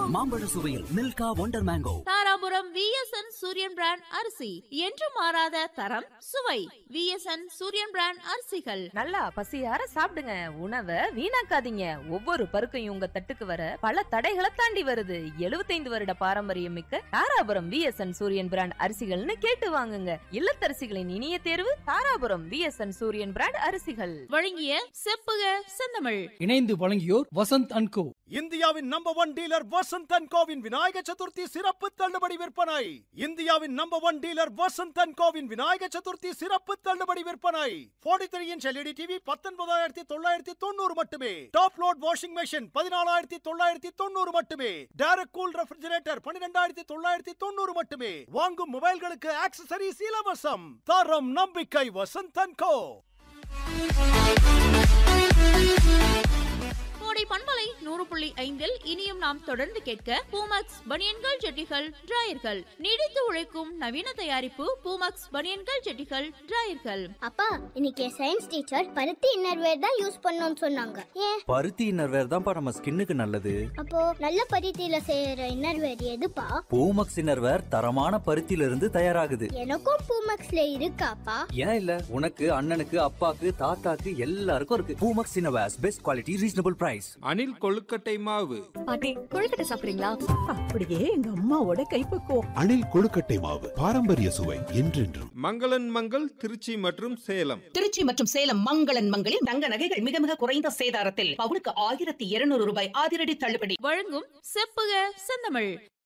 மாம்பழ சுவையில் Milka wonder mango Dharapuram VSN Suriyan brand அரிசி என்று மாறாத தரம் சுவை விஎஸ்என் சூரியன் பிராண்ட் அரிசிகள் நல்லா பசியார சாப்பிடுங்க உணவை வீணாக்காதீங்க ஒவ்வொரு பருக்கையும் உங்க தட்டுக்கு வர பல தடைகளை தாண்டி வருது 75 வருட பாரம்பரியம் மிக்க தாராபுரம் விஎஸ்என் சூரியன் பிராண்ட் அரிசிகள்னு கேட்டு வாங்குங்க இல்லத்தரசிகளின் இனிய தேர்வு தாராபுரம் விஎஸ்என் சூரியன் பிராண்ட் அரிசிகள் வழங்கிய செப்புக செந்தமிழ் இணைந்து வழங்கியோர் வசந்த் அண்ட் கோ இந்தியாவின் number one dealer Vasanth and கோவின் விநாயக சதுர்த்தி சிறப்பு தள்ளுபடி விற்பனை இந்தியாவின் number one dealer Vasanth and கோவின் விநாயக சதுர்த்தி சிறப்பு தள்ளுபடி விற்பனை 43 த்ரீ இன்ச் எல்இடி டிவி பத்தொன்பதாயிரத்தி தொள்ளாயிரத்தி தொண்ணூறு மட்டுமே டாப் லோட் வாஷிங் மெஷின் பதினாலாயிரத்தி தொள்ளாயிரத்தி தொண்ணூறு மட்டுமே டேரக்ட் கூல் ரெஃப்ரிஜரேட்டர் பன்னிரெண்டாயிரத்தி தொள்ளாயிரத்தி தொண்ணூறு மட்டுமே வாங்கும் மொபைல்களுக்கு ஆக்சசரிஸ் இலவசம் தரம் நம்பிக்கை வசந்த் அண்ட் கோ கோடை பண்பலை நூறு புள்ளி ஐந்தில் இனியும் நாம் தொடர்ந்து கேட்க பூமக்ஸ் பனியன்கள் ஜெட்டிகள் டிராயர்கள் நீடித்து உழைக்கும் நவீன தயாரிப்பு பூமக்ஸ் பனியன்கள் ஜெட்டிகள் டிராயர்கள் அப்பா இன்னைக்கு சயின்ஸ் டீச்சர் பருத்தி இன்னர்வேர் தான் யூஸ் பண்ணோம்னு சொன்னாங்க ஏன் பருத்தி இன்னர்வேர் தான்ப்பா நம்ம ஸ்கின்னுக்கு நல்லது அப்போ நல்ல பருத்தியில செய்யற இன்னர்வேர் எதுப்பா பூமக்ஸ் இன்னர்வேர் தரமான பருத்தியில இருந்து தயாராகுது எனக்கும் பூமக்ஸ்ல இருக்காப்பா ஏன் இல்ல உனக்கு அண்ணனுக்கு அப்பாக்கு தாத்தாக்கு எல்லாருக்கும் இருக்கு Poomex innerwears best quality reasonable price Anil கொழுக்கட்டை மாவு பாட்டி கொழுக்கட்டை சாப்பிடுறீங்களா அப்படியே எங்க அம்மாவோட கைப்பக்குவம் அணில் கொழுக்கட்டை மாவு பாரம்பரிய சுவை என்றென்றும் மங்களன் மங்கள் திருச்சி மற்றும் சேலம் திருச்சி மற்றும் சேலம் மங்களன் மங்களில் தங்க நகைகள் மிக மிக குறைந்த சேதாரத்தில் பவுனுக்கு ஆயிரத்தி இருநூறு ரூபாய் அதிரடி தள்ளுபடி வழங்கும் செப்புக செந்தமிழ்